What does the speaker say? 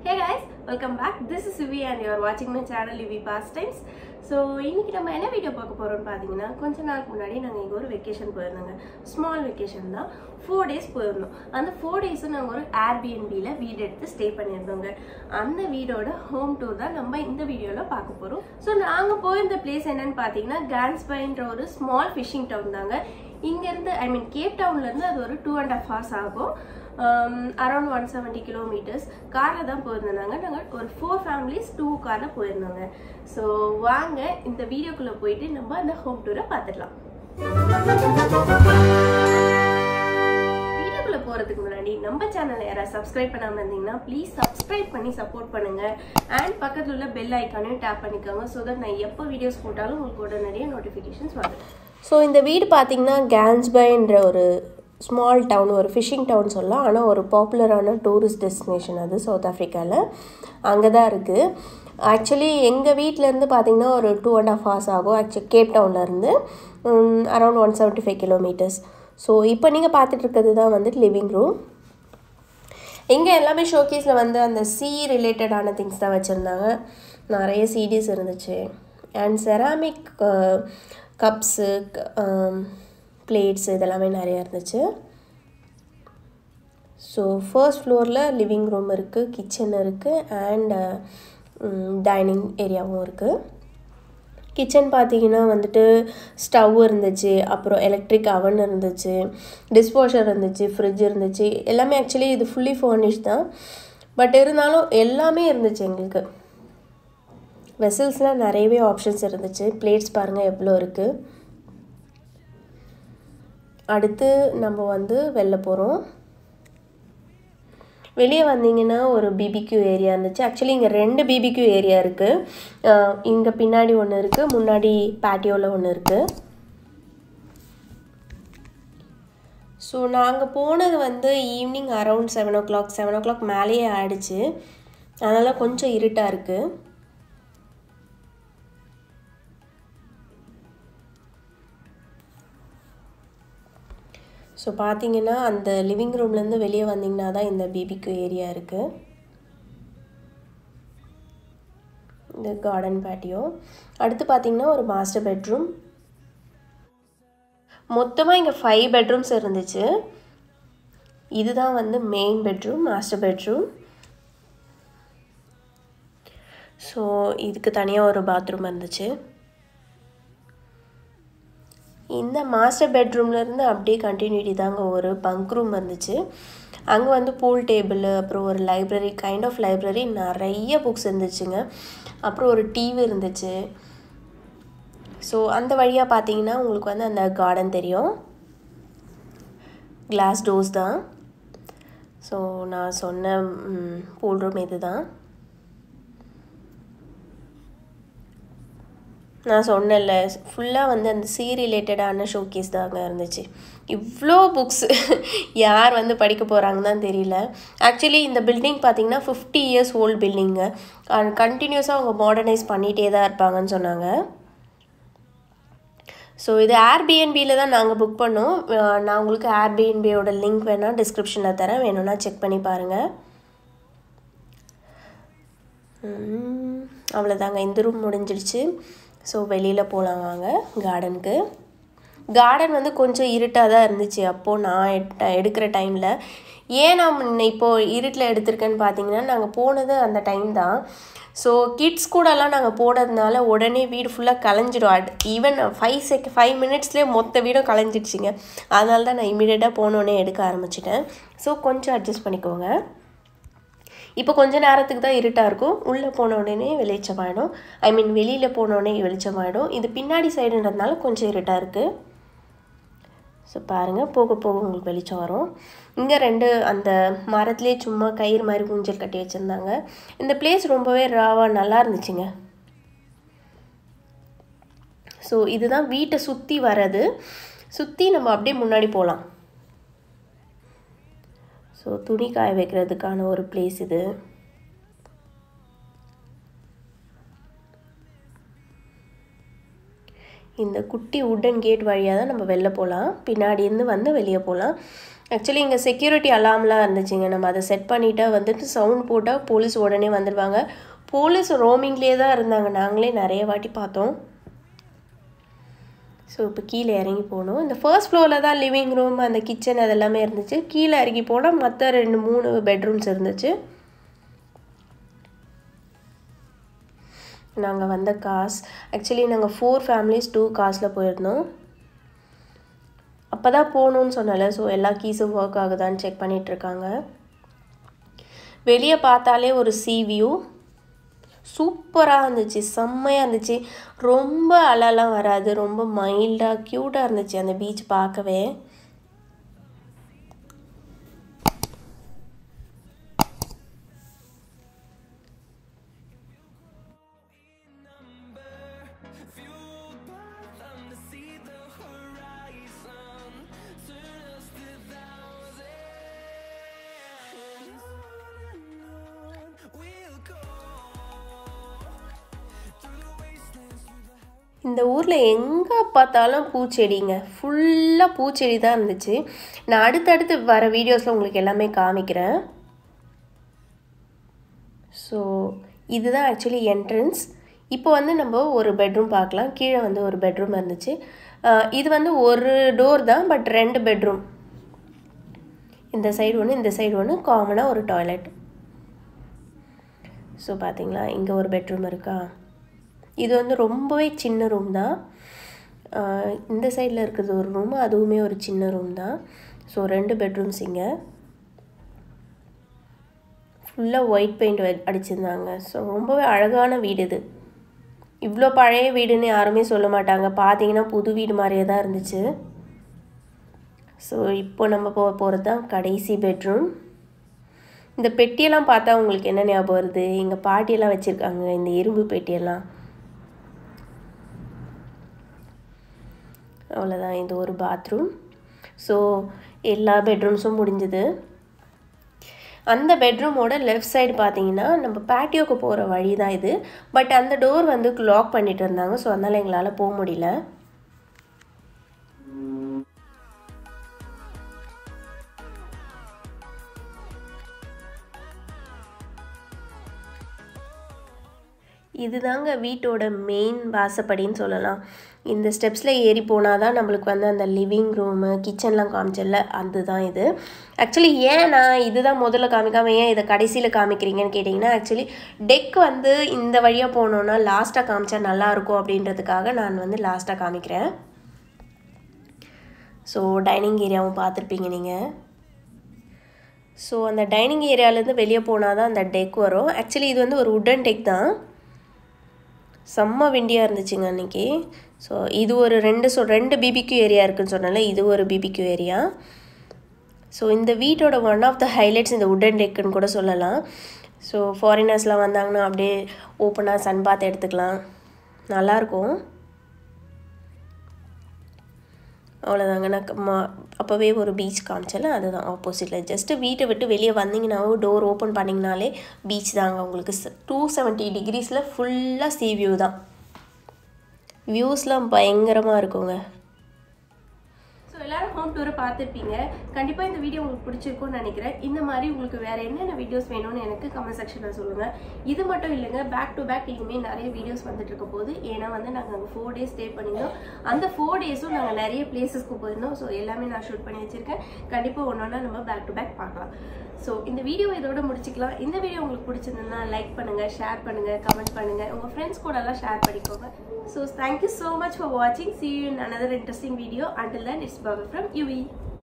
Hey guys, welcome back. This is Vivi and you are watching my channel Vivi Pastimes. So இன்னைக்கு நம்ம என்ன video பார்க்க போறோம்னு பார்த்தீங்கன்னா கொஞ்ச நாளுக்கு முன்னாடி நாங்கள் இங்கே ஒரு வெக்கேஷன் போயிருந்தோங்க ஸ்மால் வெக்கேஷன் தான் ஃபோர் டேஸ் போயிருந்தோம் அந்த ஃபோர் டேஸும் நாங்கள் ஒரு ஏர்பிஎன்பியில் வீடு எடுத்து ஸ்டே பண்ணியிருந்தோங்க அந்த வீடோட ஹோம் டூர் தான் நம்ம இந்த வீடியோவில் பார்க்க போகிறோம் ஸோ நாங்கள் போயிருந்த பிளேஸ் என்னன்னு பார்த்தீங்கன்னா கேன்ஸ்பைன்ற ஒரு ஸ்மால் ஃபிஷிங் டவுன் தாங்க இங்கேருந்து ஐ மீன் கேப் டவுன்லேருந்து அது ஒரு டூ அண்ட் ஹாஃப் ஹவர்ஸ் ஆகும் அரௌண்ட் ஒன் செவன்ட்டி கிலோமீட்டர்ஸ் காரில் தான் போயிருந்தாங்க நாங்கள் ஒரு ஃபோர் ஃபேமிலிஸ் டூ காரில் போயிருந்தோங்க ஸோ வாங்க இந்த வீடியோக்குள்ளே போயிட்டு நம்ம அந்த ஹோம் டூரை பார்த்துடலாம் வீடியோக்குள்ளே போகிறதுக்கு முன்னாடி நம்ம சேனலை யாராவது சப்ஸ்கிரைப் பண்ணாமல் இருந்தீங்கன்னா ப்ளீஸ் சப்ஸ்கிரைப் பண்ணி சப்போர்ட் பண்ணுங்கள் அண்ட் பக்கத்தில் உள்ள பெல் ஐக்கானையும் டேப் பண்ணிக்கோங்க ஸோ தட் நான் எப்போ வீடியோஸ் போட்டாலும் உங்களுக்கு உடனடியாக நோட்டிஃபிகேஷன்ஸ் வரும் ஸோ இந்த வீடு பார்த்தீங்கன்னா கேன்ஸ்பைன்ற ஒரு ஸ்மால் டவுன் ஒரு ஃபிஷிங் டவுன் சொல்லலாம் ஆனால் ஒரு பாப்புலரான டூரிஸ்ட் டெஸ்டினேஷன் அது சவுத் ஆஃப்ரிக்காவில் அங்கே தான் இருக்குது ஆக்சுவலி எங்கள் வீட்டிலேருந்து பார்த்தீங்கன்னா ஒரு டூ அண்ட் ஆஃப் ஹவர்ஸ் ஆகும் ஆக்சுவலி கேப் டவுன்லேருந்து around one seventy five kilometres so இப்போ நீங்கள் பார்த்துட்டு இருக்கிறது தான் வந்துட்டு லிவிங் ரூம் இங்கே எல்லாமே ஷோகேஸில் வந்து அந்த சி ரிலேட்டடான திங்ஸ் தான் வச்சுருந்தாங்க நிறைய சீடிஸ் இருந்துச்சு அண்ட் செராமிக் கப்ஸு பிளேட்ஸ் இதெல்லாமே நிறையா இருந்துச்சு ஸோ ஃபர்ஸ்ட் ஃப்ளோரில் லிவிங் ரூம் இருக்குது கிச்சன் இருக்குது அண்ட் டைனிங் ஏரியாவும் இருக்குது கிச்சன் பார்த்தீங்கன்னா வந்துட்டு ஸ்டவ் இருந்துச்சு அப்புறம் எலக்ட்ரிக் அவன் இருந்துச்சு டிஸ்வாஷர் இருந்துச்சு ஃப்ரிட்ஜ் இருந்துச்சு எல்லாமே ஆக்சுவலி இது ஃபுல்லி ஃபர்னிஷ் தான் பட் இருந்தாலும் எல்லாமே இருந்துச்சு எங்களுக்கு வெசல்ஸ்லாம் நிறையவே ஆப்ஷன்ஸ் இருந்துச்சு பிளேட்ஸ் பாருங்கள் எவ்வளோ இருக்குது அடுத்து நம்ம வந்து வெளில போகிறோம் வெளியே வந்தீங்கன்னா ஒரு பிபிக்யூ ஏரியா இருந்துச்சு ஆக்சுவலி இங்கே ரெண்டு பிபிக்யூ ஏரியா இருக்குது இங்கே பின்னாடி ஒன்று இருக்குது முன்னாடி பேட்டியோவில் ஒன்று இருக்குது ஸோ நாங்கள் போனது வந்து evening around seven o'clock seven o'clock மேலேயே ஆயிடுச்சு அதனால் கொஞ்சம் இருட்டாக இருக்குது ஸோ பார்த்தீங்கன்னா அந்த லிவிங் ரூம்லேருந்து வெளியே வந்தீங்கன்னா தான் இந்த பிபிக்கு ஏரியா இருக்குது இந்த கார்டன் பேட்டியோ அடுத்து பார்த்தீங்கன்னா ஒரு மாஸ்டர் பெட்ரூம் மொத்தமாக இங்கே ஃபைவ் பெட்ரூம்ஸ் இருந்துச்சு இதுதான் வந்து main bedroom master bedroom so இதுக்கு தனியாக ஒரு பாத்ரூம் இருந்துச்சு இந்த மாஸ்டர் பெட்ரூம்லேருந்து அப்படியே கண்டினியூட்டி தாங்க ஒரு பங்க் ரூம் இருந்துச்சு அங்கே வந்து பூல் டேபிள் அப்புறம் ஒரு லைப்ரரி கைண்ட் ஆஃப் லைப்ரரி நிறைய புக்ஸ் இருந்துச்சுங்க அப்புறம் ஒரு டிவி இருந்துச்சு ஸோ அந்த வழியாக பார்த்தீங்கன்னா உங்களுக்கு வந்து அந்த கார்டன் தெரியும் கிளாஸ் டோர்ஸ் தான் ஸோ நான் சொன்ன பூல் ரூம் இது தான் நான் சொன்னேன்ல ஃபுல்லாக வந்து அந்த சி ரிலேட்டடான ஷோகேஸ் தாங்க இருந்துச்சு இவ்வளோ புக்ஸ் யார் வந்து படிக்க போகிறாங்கன்னு தான் தெரியல ஆக்சுவலி இந்த பில்டிங் பார்த்தீங்கன்னா fifty years old building and கண்டினியூஸாக அவங்க மாடர்னைஸ் பண்ணிகிட்டே தான் இருப்பாங்கன்னு சொன்னாங்க ஸோ இது ஏர்பிஎன்பியில் தான் நாங்கள் புக் பண்ணோம் நான் உங்களுக்கு ஏர்பிஎன்பியோட லிங்க் வேணால் டிஸ்கிரிப்ஷனில் தரேன் வேணும்னா செக் பண்ணி பாருங்கள் அவ்வளோதாங்க இந்த ரூம் முடிஞ்சிடுச்சு ஸோ வெளியில் போகலாம் வாங்க கார்டனுக்கு கார்டன் வந்து கொஞ்சம் இருட்டாக தான் இருந்துச்சு அப்போது நான் எடுக்கிற டைமில் ஏன் நான் இப்போது இருட்டில் எடுத்திருக்கேன்னு பார்த்தீங்கன்னா நாங்கள் போனது அந்த டைம் தான் ஸோ கிட்ஸ் கூடலாம் நாங்கள் போனதுனால உடனே வீடு ஃபுல்லாக கலைஞ்சிடும் ஈவன் ஃபைவ் செக் ஃபைவ் மினிட்ஸ்லேயே மொத்த வீடும் கலைஞ்சிடுச்சிங்க அதனால தான் நான் இமீடியட்டாக போனோடனே எடுக்க ஆரம்பிச்சிட்டேன் ஸோ கொஞ்சம் அட்ஜஸ்ட் பண்ணிக்கோங்க இப்போ கொஞ்ச நேரத்துக்கு தான் இருட்டாக இருக்கும் உள்ளே போன உடனே வெளிச்சமாயிடும் ஐ மீன் வெளியில் போன உடனே வெளிச்சமாயிடும் இது பின்னாடி சைடுன்றதுனால கொஞ்சம் இருட்டாக இருக்குது ஸோ பாருங்கள் போக போக உங்களுக்கு வெளிச்சம் வரும் இங்கே ரெண்டு அந்த மரத்துலேயே சும்மா கயிறு மாதிரி ஊஞ்சல் கட்டி வச்சுருந்தாங்க இந்த பிளேஸ் ரொம்பவே ராவாக நல்லா இருந்துச்சுங்க ஸோ இதுதான் வீட்டை சுற்றி வர்றது சுற்றி நம்ம அப்படியே முன்னாடி போகலாம் ஸோ துணி காய வைக்கிறதுக்கான ஒரு பிளேஸ் இது இந்த குட்டி உட்டன் கேட் வழியாக தான் நம்ம வெளில போகலாம் பின்னாடி இருந்து வந்து வெளியே போகலாம் ஆக்சுவலி இங்கே செக்யூரிட்டி அலாம்லாம் இருந்துச்சுங்க நம்ம அதை செட் பண்ணிட்டா வந்துட்டு சவுண்ட் போட்டால் போலீஸ் உடனே வந்துடுவாங்க போலீஸ் ரோமிங்லேயே தான் இருந்தாங்க நாங்களே நிறைய வாட்டி பார்த்தோம் ஸோ இப்போ கீழே இறங்கி போகணும் இந்த ஃபர்ஸ்ட் ஃப்ளோரில் தான் லிவிங் ரூம் அந்த கிச்சன் அதெல்லாமே இருந்துச்சு கீழே இறங்கி போனால் மற்ற ரெண்டு மூணு பெட்ரூம்ஸ் இருந்துச்சு நாங்கள் வந்த காஸ் ஆக்சுவலி நாங்கள் ஃபோர் ஃபேமிலிஸ் டூ காஸில் போயிருந்தோம் அப்போ தான் போகணுன்னு சொன்னல ஸோ எல்லா கீஸும் ஒர்க் ஆகுதான்னு செக் பண்ணிகிட்ருக்காங்க வெளியே பார்த்தாலே ஒரு சி வியூ சூப்பராக இருந்துச்சு செம்மையாக இருந்துச்சு ரொம்ப அலைலாம் வராது ரொம்ப மைல்டாக க்யூட்டாக இருந்துச்சு அந்த பீச் பார்க்கவே இந்த ஊரில் எங்கே பார்த்தாலும் பூச்செடிங்க ஃபுல்லாக பூச்செடி தான் இருந்துச்சு நான் அடுத்தடுத்து வர வீடியோஸில் உங்களுக்கு எல்லாமே காமிக்கிறேன் ஸோ இதுதான் ஆக்சுவலி என்ட்ரன்ஸ் இப்போ வந்து நம்ம ஒரு பெட்ரூம் பார்க்கலாம் கீழே வந்து ஒரு பெட்ரூம் இருந்துச்சு இது வந்து ஒரு டோர் தான் பட் ரெண்டு பெட்ரூம் இந்த சைடு ஒன்று இந்த சைடு ஒன்று காமனாக ஒரு டாய்லெட் ஸோ பார்த்தீங்களா இங்கே ஒரு பெட்ரூம் இருக்கா இது வந்து ரொம்பவே சின்ன ரூம் தான் இந்த சைடில் இருக்கிறது ஒரு ரூம் அதுவுமே ஒரு சின்ன ரூம் தான் ஸோ ரெண்டு பெட்ரூம்ஸ் இங்கே ஃபுல்லாக ஒயிட் பெயிண்ட் அடிச்சிருந்தாங்க ஸோ ரொம்பவே அழகான வீடு இது இவ்வளோ பழைய வீடுன்னு யாருமே சொல்ல மாட்டாங்க பார்த்தீங்கன்னா புது வீடு மாதிரியே தான் இருந்துச்சு ஸோ இப்போ நம்ம போக போகிறது தான் கடைசி பெட்ரூம் இந்த பெட்டியெல்லாம் பார்த்தா உங்களுக்கு என்ன ஞாபகம் வருது எங்கள் பாட்டியெல்லாம் வச்சுருக்காங்க இந்த இரும்பு பெட்டியெல்லாம் அவ்வளோதான் இது ஒரு பாத்ரூம் ஸோ எல்லா பெட்ரூம்ஸும் முடிஞ்சுது அந்த பெட்ரூமோட லெஃப்ட் சைடு பார்த்தீங்கன்னா நம்ம பேட்டியோக்கு போகிற வழி தான் இது பட் அந்த டோர் வந்து லாக் பண்ணிட்டு இருந்தாங்க ஸோ அதனால் எங்களால் போக முடியல இதுதாங்க வீட்டோட மெயின் வாசப்படின்னு சொல்லலாம் இந்த ஸ்டெப்ஸில் ஏறி போனால் தான் நம்மளுக்கு வந்து அந்த லிவிங் ரூமு கிச்சன்லாம் காமிச்சல அதுதான் இது ஆக்சுவலி ஏன் நான் இதுதான் முதல்ல காமிக்காமல் ஏன் இதை கடைசியில் காமிக்கிறீங்கன்னு கேட்டிங்கன்னா ஆக்சுவலி டெக் வந்து இந்த வழியாக போனோன்னா லாஸ்ட்டாக காமிச்சா நல்லாயிருக்கும் அப்படின்றதுக்காக நான் வந்து லாஸ்ட்டாக காமிக்கிறேன் ஸோ டைனிங் ஏரியாவும் பார்த்துருப்பீங்க நீங்கள் ஸோ அந்த டைனிங் ஏரியாவிலேருந்து வெளியே போனால் தான் அந்த டெக் வரும் ஆக்சுவலி இது வந்து ஒரு உட்டன் டெக் தான் செம்ம விண்டியாக இருந்துச்சுங்க அன்றைக்கி ஸோ இது ஒரு ரெண்டு சொ ரெண்டு பிபிக்யூ ஏரியா இருக்குன்னு சொன்னால இது ஒரு பிபிக்யூ ஏரியா ஸோ இந்த வீட்டோட ஒன் ஆஃப் த ஹைலைட்ஸ் இந்த உட்டன் டெக்குன்னு கூட சொல்லலாம் ஸோ ஃபாரினர்ஸ்லாம் வந்தாங்கன்னா அப்படியே ஓப்பனாக சன் பாத் எடுத்துக்கலாம் நல்லாயிருக்கும் அவ்வளோதாங்க நான் மா அப்போவே ஒரு பீச் காமிச்சல அதுதான் ஆப்போசிட்டில் ஜஸ்ட்டு வீட்டை விட்டு வெளியே வந்தீங்கன்னாவும் டோர் ஓப்பன் பண்ணிங்கனாலே பீச் தாங்க உங்களுக்கு டூ செவன்ட்டி டிகிரிஸில் ஃபுல்லாக சீ வியூ தான் வியூஸ்லாம் பயங்கரமாக இருக்குங்க ஸோ எல்லாரும் ஹோம் டூரை பார்த்துருப்பீங்க கண்டிப்பாக இந்த வீடியோ உங்களுக்கு பிடிச்சிருக்கும்னு நினைக்கிறேன் இந்த மாதிரி உங்களுக்கு வேறு என்னென்ன வீடியோஸ் வேணும்னு எனக்கு கமெண்ட் செக்ஷனில் சொல்லுங்கள் இது மட்டும் இல்லைங்க பேக் டு பேக் இனிமேல் நிறைய வீடியோஸ் வந்துட்டு இருக்க போது ஏன்னா வந்து நாங்கள் அங்கே ஃபோர் டேஸ் ஸ்டே பண்ணியிருந்தோம் அந்த ஃபோர் டேஸும் நாங்கள் நிறைய பிளேசஸ்க்கு போயிருந்தோம் ஸோ எல்லாமே நான் ஷூட் பண்ணி வச்சுருக்கேன் கண்டிப்பாக ஒன்று ஒன்றா நம்ம பேக் டு பேக் பார்க்கலாம் ஸோ இந்த வீடியோ இதோட முடிச்சுக்கலாம் இந்த வீடியோ உங்களுக்கு பிடிச்சிருந்ததுன்னா லைக் பண்ணுங்கள் ஷேர் பண்ணுங்கள் கமெண்ட் பண்ணுங்கள் உங்கள் ஃப்ரெண்ட்ஸ் கூடலாம் ஷேர் பண்ணிக்கோங்க so thank you so much for வாட்சிங் see you in another interesting video until then it's power from UV